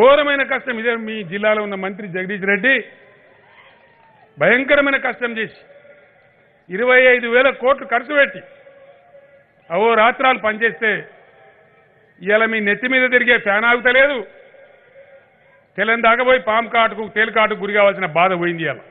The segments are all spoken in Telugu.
ఘోరమైన కష్టం ఇదే మీ జిల్లాలో ఉన్న మంత్రి జగదీష్ రెడ్డి భయంకరమైన కష్టం చేసి ఇరవై ఐదు వేల కోట్లు ఖర్చు పెట్టి అవో రాత్రాలు పనిచేస్తే ఇవాళ మీ నెత్తి మీద తిరిగే ఫ్యాన్ ఆగుతలేదు తెల్లని దాకపోయి పాము కాటుకు తేలు కాటుకు గురి కావాల్సిన బాధ పోయింది ఇవాళ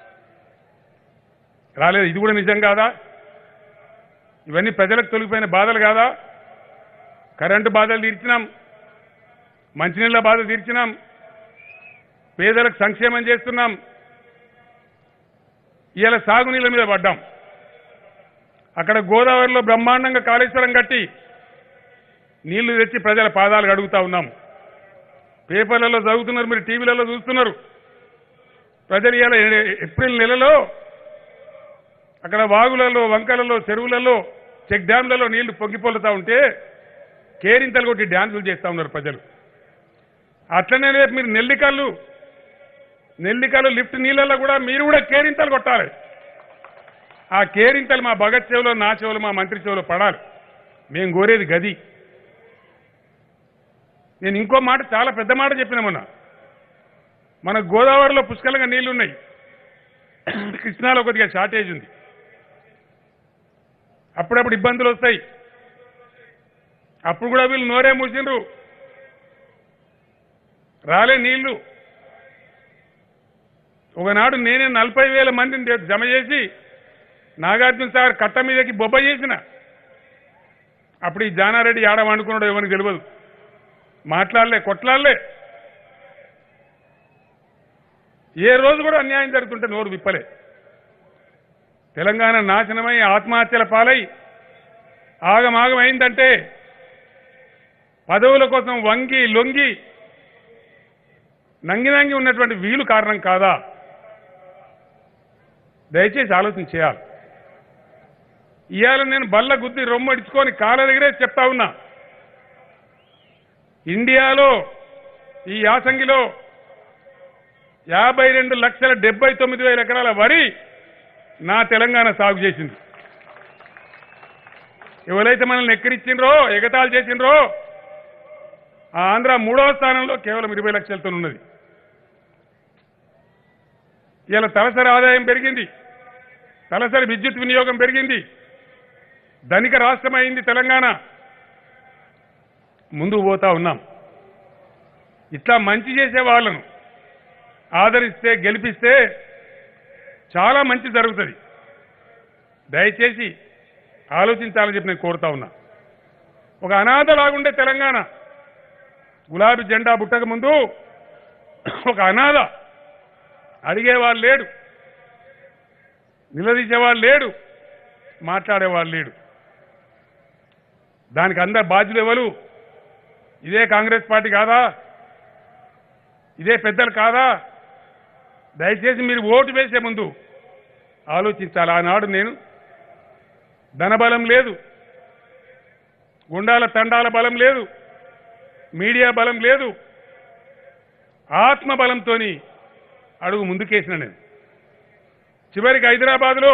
రాలేదు ఇది కూడా నిజం కాదా ఇవన్నీ ప్రజలకు తొలగిపోయిన బాధలు కాదా కరెంటు బాధలు తీర్చినాం మంచినీళ్ళ బాధ తీర్చినాం పేదలకు సంక్షేమం చేస్తున్నాం ఇవాళ సాగునీళ్ళ మీద పడ్డాం అక్కడ గోదావరిలో బ్రహ్మాండంగా కాళేశ్వరం కట్టి నీళ్లు తెచ్చి ప్రజల పాదాలు కడుగుతా ఉన్నాం పేపర్లలో చదువుతున్నారు మీరు టీవీలలో చూస్తున్నారు ప్రజలు ఇవాళ ఏ- ఏప్రిల్ నెలలో అక్కడ వాగులలో వంకలలో చెరువులలో చెక్ డ్యాంలలో నీళ్లు పొంగిపోలుతా ఉంటే కేరింతలు కొట్టి డ్యాన్సులు చేస్తా ఉన్నారు ప్రజలు అట్లనే రేపు మీరు నెల్లికల్లు నెల్లికల్లు లిఫ్ట్ నీళ్ళల్లో కూడా మీరు కూడా కేరింతలు కొట్టాలి ఆ కేరింతలు మా భగత్ చెవులో నా చెవులో మా మంత్రి చెవులో పడాలి మేము కోరేది గది నేను ఇంకో మాట చాలా పెద్ద మాట చెప్పిన మొన్న మన గోదావరిలో పుష్కలంగా నీళ్లున్నాయి కృష్ణాలో కొద్దిగా షార్టేజ్ ఉంది అప్పుడప్పుడు ఇబ్బందులు వస్తాయి అప్పుడు కూడా వీళ్ళు నోరే మూసిండ్రు రాలే నీళ్లు ఒకనాడు నేనే నలభై వేల మందిని దే- జమ చేసి నాగార్జున సాగర్ కట్ట మీదకి బొబ్బ చేసిన అప్పుడు ఈ జానారెడ్డి ఆడ వండుకున్నాడు ఎవరికి తెలియదు మాట్లాడలే కొట్లాడలే ఏ రోజు కూడా అన్యాయం జరుగుతుంటే నోరు విప్పలే తెలంగాణ నాశనమై ఆత్మహత్యల పాలై ఆగమాగం అయిందంటే పదవుల కోసం వంగి లొంగి నంగి నంగి ఉన్నటువంటి వీలు కారణం కాదా దయచేసి ఆలోచన చేయాలి ఇవాళ నేను బల్ల గుద్ది రొమ్మడిచుకొని కాళ్ళ దగ్గరే చెప్తా ఉన్నా ఇండియాలో ఈ యాసంగిలో యాభై రెండు లక్షల డెబ్బై తొమ్మిది వేల ఎకరాల వరి నా తెలంగాణ సాగు చేసింది ఎవరైతే మనల్ని ఎక్కిరిచ్చిండ్రో ఎగతాళి చేసిండ్రో ఆ ఆంధ్ర మూడవ స్థానంలో కేవలం ఇరవై లక్షలతో ఉన్నది ఇలా తలసరి ఆదాయం పెరిగింది తలసరి విద్యుత్ వినియోగం పెరిగింది ధనిక రాష్ట్రం అయింది తెలంగాణ ముందుకు పోతా ఉన్నాం ఇట్లా మంచి చేసే వాళ్ళను ఆదరిస్తే గెలిపిస్తే చాలా మంచి జరుగుతుంది దయచేసి ఆలోచించాలని చెప్పి నేను కోరుతా ఉన్నా ఒక అనాథలాగుండే తెలంగాణ గులాబీ జెండా బుట్టక ముందు ఒక అనాథ అడిగేవాళ్ళు లేడు నిలదీసేవాళ్ళు లేడు మాట్లాడేవాళ్ళు లేడు దానికి అందరు బాధ్యులు ఎవరు ఇదే కాంగ్రెస్ పార్టీ కాదా ఇదే పెద్దలు కాదా దయచేసి మీరు ఓటు వేసే ముందు ఆలోచించాలి ఆనాడు నేను ధనబలం లేదు గుండాల తండాల బలం లేదు మీడియా బలం లేదు ఆత్మ బలంతోని అడుగు ముందుకేసిన నేను చివరికి హైదరాబాద్లో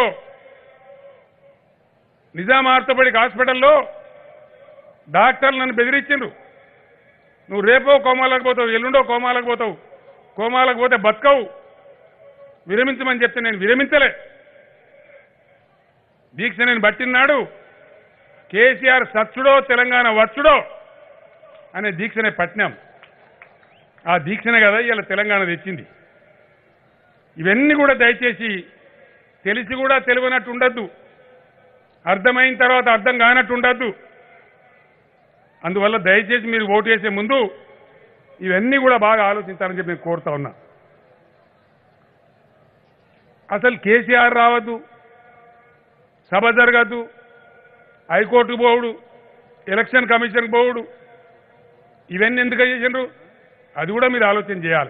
నిజాం ఆర్థోపెడిక్ హాస్పిటల్లో డాక్టర్లు నన్ను బెదిరించిండ్రు నువ్వు రేపో కోమాలకు పోతావు ఎల్లుండో కోమాలకు పోతావు కోమాలకు పోతే బతకవు విరమించమని చెప్తే నేను విరమించలే దీక్ష నేను పట్టినాడు కేసీఆర్ సచ్చుడో తెలంగాణ వచ్చుడో అనే దీక్షనే పట్టినాం ఆ దీక్షనే కదా ఇలా తెలంగాణ తెచ్చింది ఇవన్నీ కూడా దయచేసి తెలిసి కూడా తెలియనట్టు ఉండద్దు అర్థమైన తర్వాత అర్థం కానట్టు ఉండద్దు అందువల్ల దయచేసి మీరు ఓటు వేసే ముందు ఇవన్నీ కూడా బాగా ఆలోచించాలని చెప్పి నేను కోరుతా ఉన్నా అసలు కేసీఆర్ రావద్దు సభ జరగద్దు హైకోర్టుకు పోవుడు ఎలక్షన్ కమిషన్ పోవుడు ఇవన్నీ ఎందుకు చేసిండ్రు అది కూడా మీరు ఆలోచన చేయాలి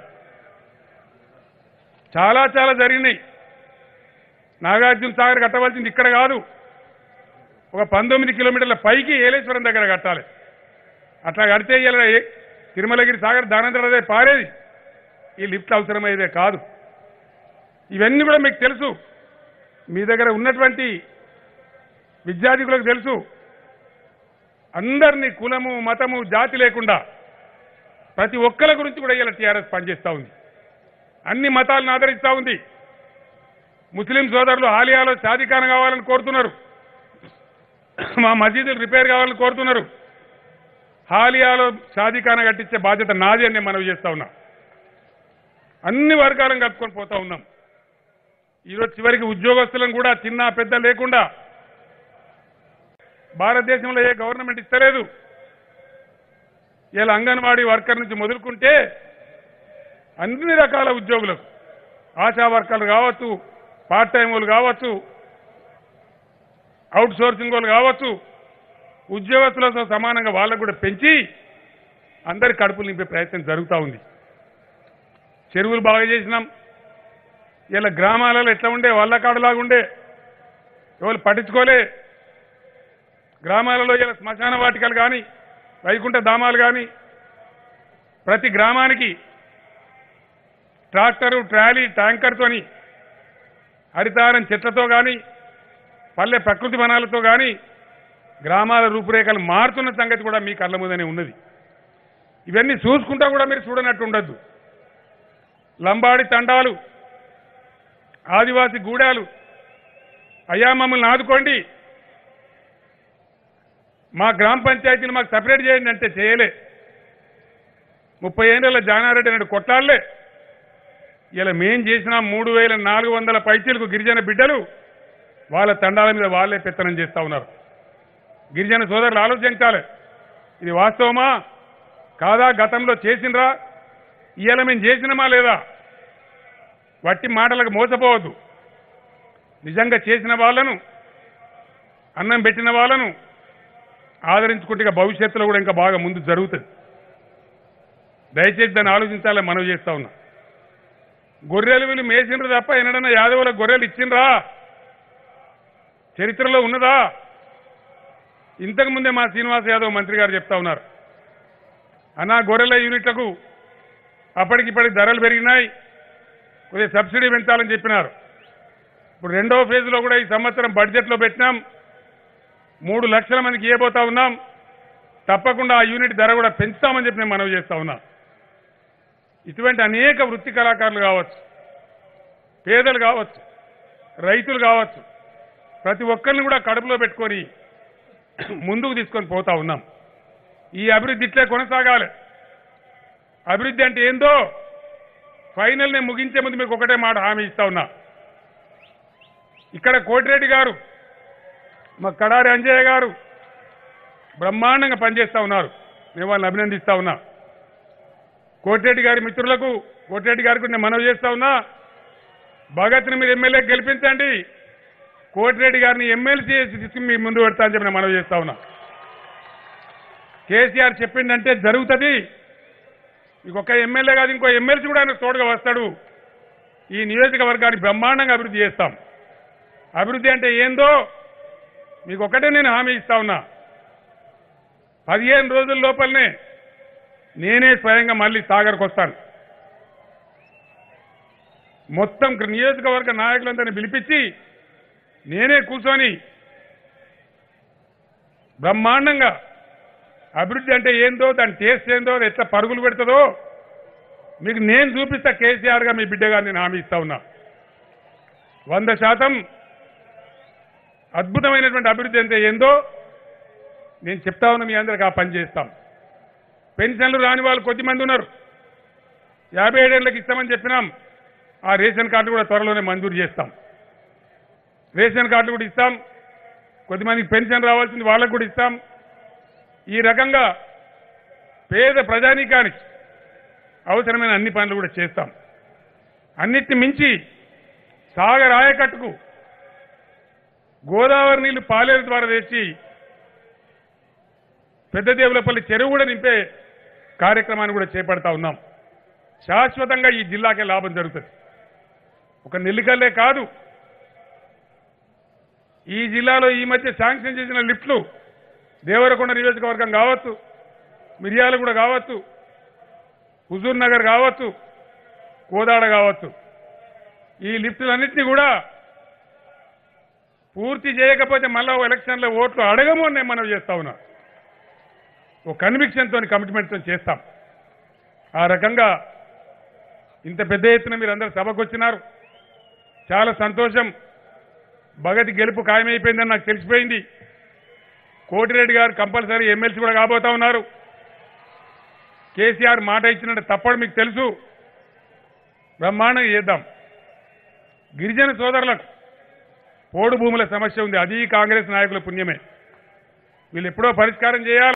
చాలా చాలా జరిగినాయి నాగార్జున సాగర్ కట్టవలసింది ఇక్కడ కాదు ఒక పంతొమ్మిది కిలోమీటర్ల పైకి ఏలేశ్వరం దగ్గర కట్టాలి అట్లా కడితే ఇలా ఏ- తిరుమలగిరి సాగర్ దానంతరం పారేది ఈ లిఫ్ట్ అవసరమయ్యేదే కాదు ఇవన్నీ కూడా మీకు తెలుసు మీ దగ్గర ఉన్నటువంటి విద్యార్థికులకు తెలుసు అందరినీ కులము మతము జాతి లేకుండా ప్రతి ఒక్కరి గురించి కూడా ఇలా టీఆర్ఎస్ పనిచేస్తూ ఉంది అన్ని మతాలను ఆదరిస్తూ ఉంది ముస్లిం సోదరులు ఆలియాలో షాదీఖాన కావాలని కోరుతున్నారు మా మసీదులు రిపేర్ కావాలని కోరుతున్నారు హాలియాలో షాదీఖాన కట్టించే బాధ్యత నాది అని నేను మనవి చేస్తా ఉన్నా అన్ని వర్గాలను కలుపుకొని పోతా ఉన్నాం ఈరోజు చివరికి ఉద్యోగస్తులను కూడా చిన్న పెద్ద లేకుండా భారతదేశంలో ఏ గవర్నమెంట్ ఇస్తలేదు ఇలా అంగన్వాడీ వర్కర్ నుంచి మొదలుకుంటే అన్ని రకాల ఉద్యోగులకు ఆశా వర్కర్లు కావచ్చు పార్ట్ టైం వాళ్ళు కావచ్చు అవుట్ సోర్సింగ్ వాళ్ళు కావచ్చు ఉద్యోగస్తులతో సమానంగా వాళ్ళకు కూడా పెంచి అందరి కడుపులు నింపే ప్రయత్నం జరుగుతూ ఉంది చెరువులు బాగా చేసినాం ఇలా గ్రామాలలో ఎట్లా ఉండే వల్లకాడులాగా ఉండే ఎవరు పట్టించుకోలే గ్రామాలలో ఇలా శ్మశాన వాటికలు కానీ వైకుంఠ ధామాలు కానీ ప్రతి గ్రామానికి ట్రాక్టరు ట్రాలీ ట్యాంకర్తోని హరితారం చెట్లతో కానీ పల్లె ప్రకృతి వనాలతో కానీ గ్రామాల రూపురేఖలు మారుతున్న సంగతి కూడా మీ కళ్ళ ముందనే ఉన్నది ఇవన్నీ చూసుకుంటా కూడా మీరు చూడనట్టు ఉండద్దు లంబాడి తండాలు ఆదివాసి గూడాలు అయ్యా మమ్మల్ని ఆదుకోండి మా గ్రామ పంచాయతీని మాకు సపరేట్ చేయండి అంటే చేయలే ముప్పై ఏళ్ళ జానారెడ్డి నాడు కొట్లాడలే ఇలా మేం చేసిన మూడు వేల నాలుగు వందల పైచీలకు గిరిజన బిడ్డలు వాళ్ళ తండాల మీద వాళ్ళే పెత్తనం చేస్తా ఉన్నారు గిరిజన సోదరులు ఆలోచించాలి ఇది వాస్తవమా కాదా గతంలో చేసినరా ఇవాళ మేము చేసినమా లేదా వట్టి మాటలకు మోసపోవద్దు నిజంగా చేసిన వాళ్ళను అన్నం పెట్టిన వాళ్ళను ఆదరించుకుంటే ఇక భవిష్యత్తులో కూడా ఇంకా బాగా ముందు జరుగుతుంది దయచేసి దాన్ని ఆలోచించాలని మనవి చేస్తా ఉన్నా గొర్రెలు వీళ్ళు మేసిండ్రు తప్ప ఎన్నడన్నా యాదవుల గొర్రెలు ఇచ్చిండ్రా చరిత్రలో ఉన్నదా ఇంతకు ముందే మా శ్రీనివాస్ యాదవ్ మంత్రి గారు చెప్తా ఉన్నారు అన్నా గొర్రెల యూనిట్లకు అప్పటికిప్పటికి ధరలు పెరిగినాయి కొద్దిగా సబ్సిడీ పెంచాలని చెప్పినారు ఇప్పుడు రెండవ ఫేజ్లో కూడా ఈ సంవత్సరం బడ్జెట్లో పెట్టినాం మూడు లక్షల మందికి ఇవ్వబోతా ఉన్నాం తప్పకుండా ఆ యూనిట్ ధర కూడా పెంచుతామని చెప్పి నేను మనవి చేస్తా ఉన్నా ఇటువంటి అనేక వృత్తి కళాకారులు కావచ్చు పేదలు కావచ్చు రైతులు కావచ్చు ప్రతి ఒక్కరిని కూడా కడుపులో పెట్టుకొని ముందుకు తీసుకొని పోతా ఉన్నాం ఈ అభివృద్ధి ఇట్లే కొనసాగాలి అభివృద్ధి అంటే ఏందో ఫైనల్ నేను ముగించే ముందు మీకు ఒకటే మాట హామీ ఇస్తా ఉన్నా ఇక్కడ కోటిరెడ్డి గారు మా కడారి అంజయ్య గారు బ్రహ్మాండంగా పనిచేస్తా ఉన్నారు నేను వాళ్ళని అభినందిస్తా ఉన్నా కోటిరెడ్డి గారి మిత్రులకు కోటిరెడ్డి గారికి నేను మనవి చేస్తా ఉన్నా భగత్ని మీరు ఎమ్మెల్యే గెలిపించండి కోటిరెడ్డి గారిని ఎమ్మెల్సీ చేసి తీసుకుని మీ ముందు పెడతా అని చెప్పి నేను మనవి చేస్తా ఉన్నా కేసీఆర్ చెప్పిందంటే జరుగుతుంది ఇంకొక ఎమ్మెల్యే కాదు ఇంకో ఎమ్మెల్సీ కూడా ఆయన తోడుగా వస్తాడు ఈ నియోజకవర్గాన్ని బ్రహ్మాండంగా అభివృద్ధి చేస్తాం అభివృద్ధి అంటే ఏందో మీకు ఒకటే నేను హామీ ఇస్తా ఉన్నా పదిహేను రోజుల లోపలనే నేనే స్వయంగా మళ్ళీ సాగర్కి వస్తాను మొత్తం నియోజకవర్గ నాయకులందరినీ పిలిపించి నేనే కూర్చొని బ్రహ్మాండంగా అభివృద్ధి అంటే ఏందో దాని టేస్ట్ ఏందో అది ఎట్లా పరుగులు పెడుతుందో మీకు నేను చూపిస్తా కేసీఆర్గా మీ బిడ్డగా నేను హామీ ఇస్తా ఉన్నా వంద శాతం అద్భుతమైనటువంటి అభివృద్ధి అంటే ఏందో నేను చెప్తా ఉన్నా మీ అందరికి ఆ పని చేస్తాం పెన్షన్లు రాని వాళ్ళు కొద్దిమంది ఉన్నారు యాభై ఏడేళ్ళకి ఇస్తామని చెప్పినాం ఆ రేషన్ కార్డు కూడా త్వరలోనే మంజూరు చేస్తాం రేషన్ కార్డులు కూడా ఇస్తాం కొద్దిమందికి పెన్షన్ రావాల్సింది వాళ్ళకు కూడా ఇస్తాం ఈ రకంగా పేద ప్రజానీకానికి అవసరమైన అన్ని పనులు కూడా చేస్తాం అన్నిటిని మించి సాగర్ ఆయకట్టుకు గోదావరి నీళ్లు పాలేరు ద్వారా తెచ్చి పెద్ద దేవులపల్లి చెరువు కూడా నింపే కార్యక్రమాన్ని కూడా చేపడతా ఉన్నాం శాశ్వతంగా ఈ జిల్లాకే లాభం జరుగుతుంది ఒక నెల్లికల్లే కాదు ఈ జిల్లాలో ఈ మధ్య శాంక్షన్ చేసిన లిఫ్ట్లు దేవరకొండ నియోజకవర్గం కావచ్చు మిర్యాలగూడ కావచ్చు హుజూర్ నగర్ కావచ్చు కోదాడ కావచ్చు ఈ లిఫ్టులన్నింటినీ కూడా పూర్తి చేయకపోతే మళ్ళా ఓ ఎలక్షన్లో ఓట్లు అడగము అని నేను మనం చేస్తా ఉన్నా ఓ కన్విక్షన్తో కమిట్మెంట్తో చేస్తాం ఆ రకంగా ఇంత పెద్ద ఎత్తున మీరు అందరు సభకు వచ్చినారు చాలా సంతోషం భగతి గెలుపు ఖాయమైపోయిందని నాకు తెలిసిపోయింది కోటిరెడ్డి గారు కంపల్సరీ ఎమ్మెల్సీ కూడా కాబోతా ఉన్నారు కేసీఆర్ మాట ఇచ్చినట్టు తప్పడు మీకు తెలుసు బ్రహ్మాండంగా చేద్దాం గిరిజన సోదరులకు పోడు భూముల సమస్య ఉంది అది కాంగ్రెస్ నాయకుల పుణ్యమే వీళ్ళు ఎప్పుడో పరిష్కారం చేయాలి